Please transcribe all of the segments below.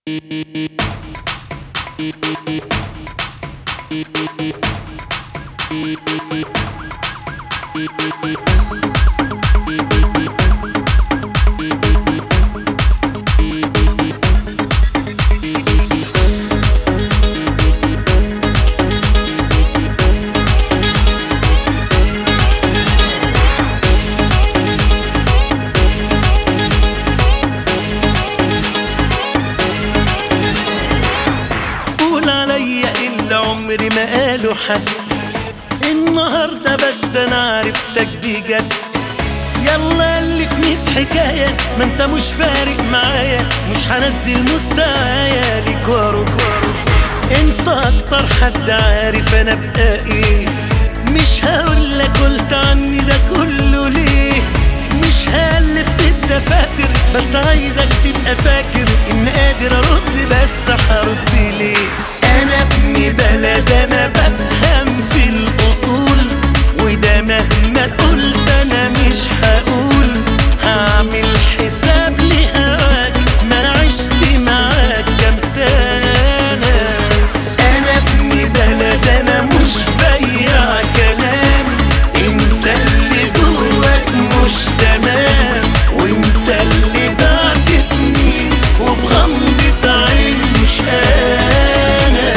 قول عليا اللي عمري ما قاله حد النهاردة بس انا عرفتك بجد يلا اللي في ميت حكاية ما انت مش فارق معايا مش هنزل مستوايا ليك وارو انت اكتر حد عارف انا بقى ايه مش هقولك قلت عني ده كله ليه مش هالف في الدفاتر بس عايزك تبقى فاكر ان قادر ارد بس هرد ليه انا ابن بلد انا بفهم في الاصول وده مهما قلت انا مش هقول هعمل حساب لهواك ما انا عشت معاك كام سنه انا ابن بلد انا مش بيع كلام انت اللي جواك مش تمام وانت اللي بعد سنين وفي غمضة عين مش انا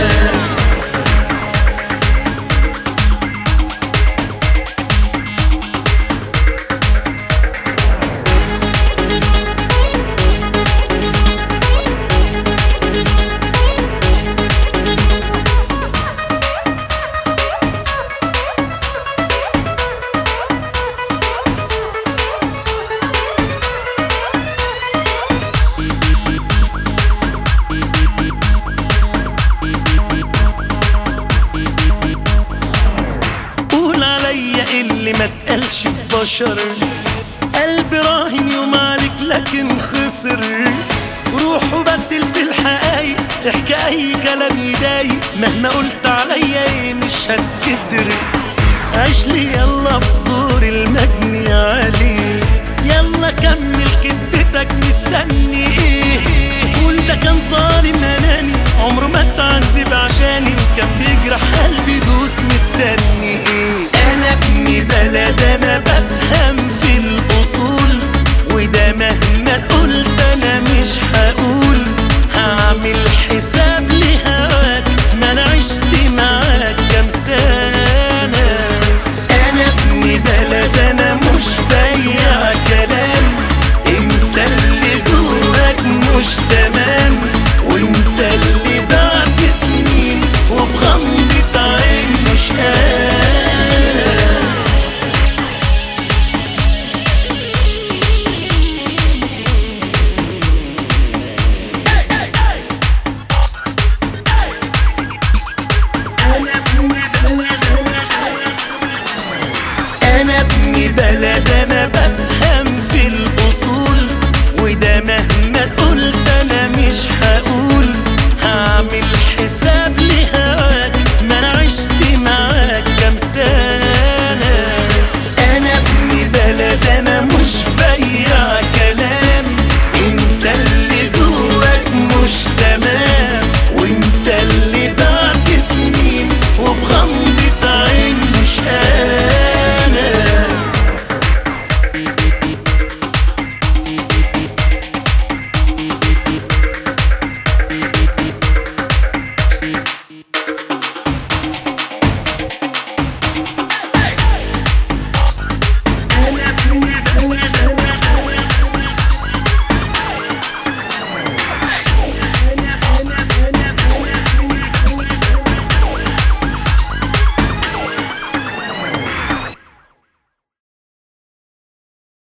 قول عليا اللي ما تقالش في بشر قلب راهن يوم عليك لكن خسر روح وبدل في الحقايق احكي اي كلام يضايق مهما قلت عليا ايه مش هتكسر عيش لي يلا في دور المجني عليه يلا كمل كدبتك مستني ايه